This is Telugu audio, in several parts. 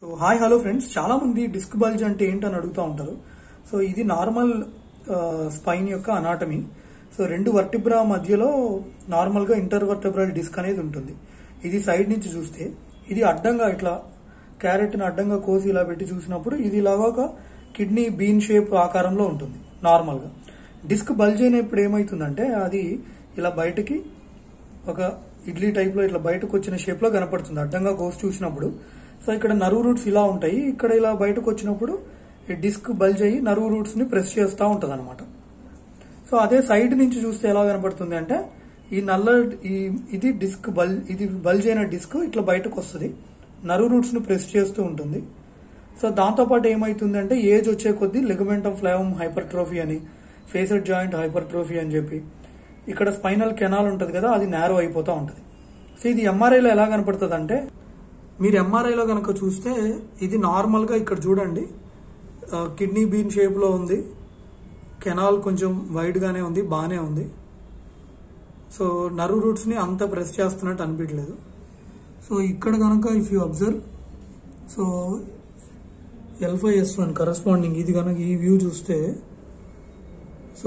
సో హాయ్ హలో ఫ్రెండ్స్ చాలా మంది డిస్క్ బల్జ్ అంటే ఏంటని అడుగుతూ ఉంటారు సో ఇది నార్మల్ స్పైన్ యొక్క అనాటమీ సో రెండు వర్టిబ్రా మధ్యలో నార్మల్గా ఇంటర్వర్టబ్రల్ డిస్క్ అనేది ఉంటుంది ఇది సైడ్ నుంచి చూస్తే ఇది అడ్డంగా ఇట్లా క్యారెట్ని అడ్డంగా కోసి ఇలా పెట్టి చూసినప్పుడు ఇది ఇలాగా ఒక కిడ్నీ బీన్ షేప్ ఆకారంలో ఉంటుంది నార్మల్గా డిస్క్ బల్జ్ అయినప్పుడు ఏమవుతుందంటే అది ఇలా బయటకి ఒక ఇడ్లీ టైప్ లో ఇట్లా బయటకు వచ్చిన షేప్ లో కనపడుతుంది అడ్డంగా కోసి చూసినప్పుడు సో ఇక్కడ నరువు రూట్స్ ఇలా ఉంటాయి ఇక్కడ ఇలా బయటకు వచ్చినప్పుడు ఈ డిస్క్ బల్జ్ అయ్యి నరువు రూట్స్ ని ప్రెస్ చేస్తూ ఉంటది అనమాట సో అదే సైడ్ నుంచి చూస్తే ఎలా కనపడుతుంది అంటే ఈ నల్ల ఈ ఇది డిస్క్ బల్ ఇది బల్జ్ అయిన డిస్క్ ఇట్లా బయటకు వస్తుంది నరువు రూట్స్ ని ప్రెస్ చేస్తూ ఉంటుంది సో దాంతోపాటు ఏమవుతుందంటే ఏజ్ వచ్చే కొద్దీ లిగమెంట్ ఆఫ్ ఫ్లైమ్ హైపర్ట్రోఫీ అని ఫేసెడ్ జాయింట్ హైపర్ట్రోఫీ అని చెప్పి ఇక్కడ స్పైనల్ కెనాల్ ఉంటుంది కదా అది నేరో అయిపోతూ ఉంటుంది సో ఇది ఎంఆర్ఐలో ఎలా కనపడుతుంది అంటే మీరు ఎంఆర్ఐలో కనుక చూస్తే ఇది నార్మల్గా ఇక్కడ చూడండి కిడ్నీ బీన్ షేప్లో ఉంది కెనాల్ కొంచెం వైడ్గానే ఉంది బాగానే ఉంది సో నర్వ్ రూట్స్ని అంత ప్రెస్ చేస్తున్నట్టు అనిపించలేదు సో ఇక్కడ కనుక if you observe so L five S one corresponding ఇది కనుక ఈ వ్యూ చూస్తే సో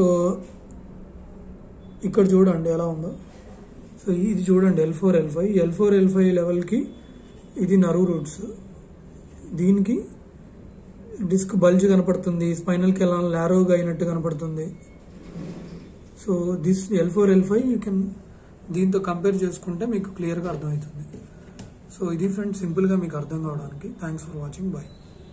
ఇక్కడ చూడండి ఎలా ఉందో సో ఇది చూడండి L four L five L four L five లెవెల్కి ఇది నర్వ్ రూట్స్ దీనికి డిస్క్ బల్జ్ కనపడుతుంది స్పైనల్ కెనాల్ లారోగా అయినట్టు కనపడుతుంది so this L four L five you can దీంతో కంపేర్ చేసుకుంటే మీకు క్లియర్గా అర్థమవుతుంది సో ఇది ఫ్రెండ్స్ సింపుల్గా మీకు అర్థం కావడానికి thanks for watching bye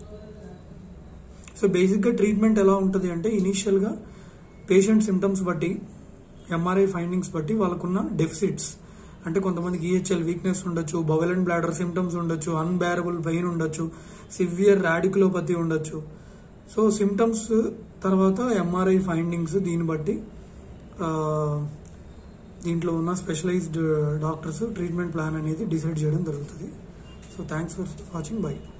so బేసిక్గా ట్రీట్మెంట్ ఎలా ఉంటుంది అంటే ఇనీషియల్గా పేషెంట్ సిమ్టమ్స్ బట్టి ఎంఆర్ఐ ఫైండింగ్స్ బట్టి వాళ్ళకున్న డెఫిసిట్స్ అంటే కొంతమందికి ఈహెచ్ఎల్ వీక్నెస్ ఉండొచ్చు బవెల్ అండ్ బ్లాడర్ సిమ్టమ్స్ ఉండొచ్చు అన్బేరబుల్ పెయిన్ ఉండొచ్చు సివియర్ రాడికులోపతి ఉండొచ్చు సో సిమ్టమ్స్ తర్వాత ఎంఆర్ఐ ఫైండింగ్స్ దీన్ని బట్టి ఆ, దీంట్లో ఉన్న స్పెషలైజ్డ్ డాక్టర్స్ ట్రీట్మెంట్ ప్లాన్ అనేది డిసైడ్ చేయడం జరుగుతుంది so thanks for watching by